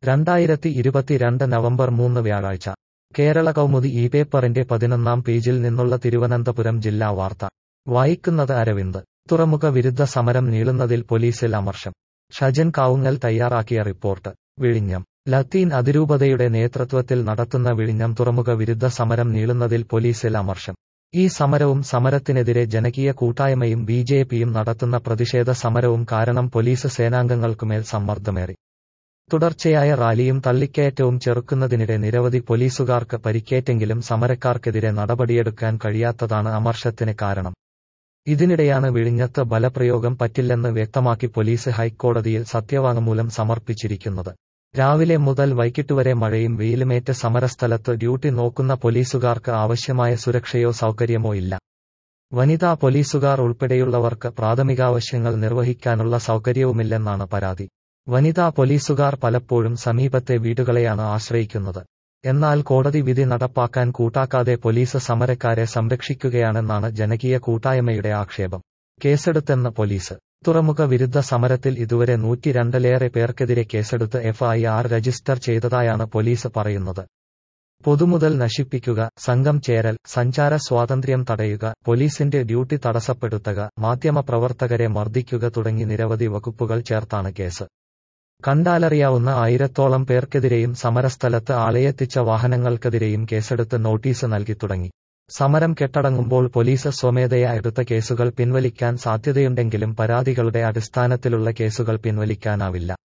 രണ്ടായിരത്തി ഇരുപത്തിരണ്ട് നവംബർ മൂന്ന് വ്യാഴാഴ്ച കേരള കൗമുദി ഈ പേപ്പറിന്റെ പതിനൊന്നാം പേജിൽ നിന്നുള്ള തിരുവനന്തപുരം ജില്ലാ വാർത്ത വായിക്കുന്നത് അരവിന്ദ് തുറമുഖ വിരുദ്ധ സമരം നീളുന്നതിൽ പോലീസിൽ അമർഷം ഷജൻ കാവുങ്ങൽ തയ്യാറാക്കിയ റിപ്പോർട്ട് വിഴിഞ്ഞം ലത്തീൻ അതിരൂപതയുടെ നേതൃത്വത്തിൽ നടത്തുന്ന വിഴിഞ്ഞം തുറമുഖ വിരുദ്ധ സമരം നീളുന്നതിൽ പോലീസിൽ അമർഷം ഈ സമരവും സമരത്തിനെതിരെ ജനകീയ കൂട്ടായ്മയും ബി ജെ പിയും നടത്തുന്ന പ്രതിഷേധ സമരവും കാരണം പോലീസ് സേനാംഗങ്ങൾക്കുമേൽ സമ്മർദ്ദമേറി തുടർച്ചയായ റാലിയും തള്ളിക്കയറ്റവും ചെറുക്കുന്നതിനിടെ നിരവധി പോലീസുകാർക്ക് പരിക്കേറ്റെങ്കിലും സമരക്കാർക്കെതിരെ നടപടിയെടുക്കാൻ കഴിയാത്തതാണ് അമർഷത്തിന് കാരണം ഇതിനിടെയാണ് വിഴിഞ്ഞത്ത് ബലപ്രയോഗം പറ്റില്ലെന്ന് വ്യക്തമാക്കി പോലീസ് ഹൈക്കോടതിയിൽ സത്യവാങ്മൂലം സമർപ്പിച്ചിരിക്കുന്നത് രാവിലെ മുതൽ വൈകിട്ടുവരെ മഴയും വെയിലുമേറ്റ് സമരസ്ഥലത്ത് ഡ്യൂട്ടി നോക്കുന്ന പോലീസുകാർക്ക് ആവശ്യമായ സുരക്ഷയോ സൗകര്യമോ ഇല്ല വനിതാ പോലീസുകാർ ഉൾപ്പെടെയുള്ളവർക്ക് പ്രാഥമികാവശ്യങ്ങൾ നിർവഹിക്കാനുള്ള സൗകര്യവുമില്ലെന്നാണ് പരാതി വനിതാ പോലീസുകാർ പലപ്പോഴും സമീപത്തെ വീടുകളെയാണ് ആശ്രയിക്കുന്നത് എന്നാൽ കോടതി വിധി നടപ്പാക്കാൻ കൂട്ടാക്കാതെ പോലീസ് സമരക്കാരെ സംരക്ഷിക്കുകയാണെന്നാണ് ജനകീയ കൂട്ടായ്മയുടെ ആക്ഷേപം കേസെടുത്തെന്ന് പോലീസ് തുറമുഖ വിരുദ്ധ സമരത്തിൽ ഇതുവരെ നൂറ്റിരണ്ടിലേറെ പേർക്കെതിരെ കേസെടുത്ത് എഫ്ഐആർ രജിസ്റ്റർ ചെയ്തതായാണ് പോലീസ് പറയുന്നത് പൊതുമുതൽ നശിപ്പിക്കുക സംഘം ചേരൽ സഞ്ചാര സ്വാതന്ത്ര്യം തടയുക പോലീസിന്റെ ഡ്യൂട്ടി തടസ്സപ്പെടുത്തുക മാധ്യമപ്രവർത്തകരെ മർദ്ദിക്കുക തുടങ്ങി നിരവധി വകുപ്പുകൾ ചേർത്താണ് കേസ് കണ്ടാലറിയാവുന്ന ആയിരത്തോളം പേർക്കെതിരെയും സമരസ്ഥലത്ത് ആളെയെത്തിച്ച വാഹനങ്ങൾക്കെതിരെയും കേസെടുത്ത് നോട്ടീസ് നൽകി തുടങ്ങി സമരം കെട്ടടങ്ങുമ്പോൾ പോലീസ് സ്വമേധയാ എടുത്ത കേസുകൾ പിൻവലിക്കാൻ സാധ്യതയുണ്ടെങ്കിലും പരാതികളുടെ അടിസ്ഥാനത്തിലുള്ള കേസുകൾ പിൻവലിക്കാനാവില്ല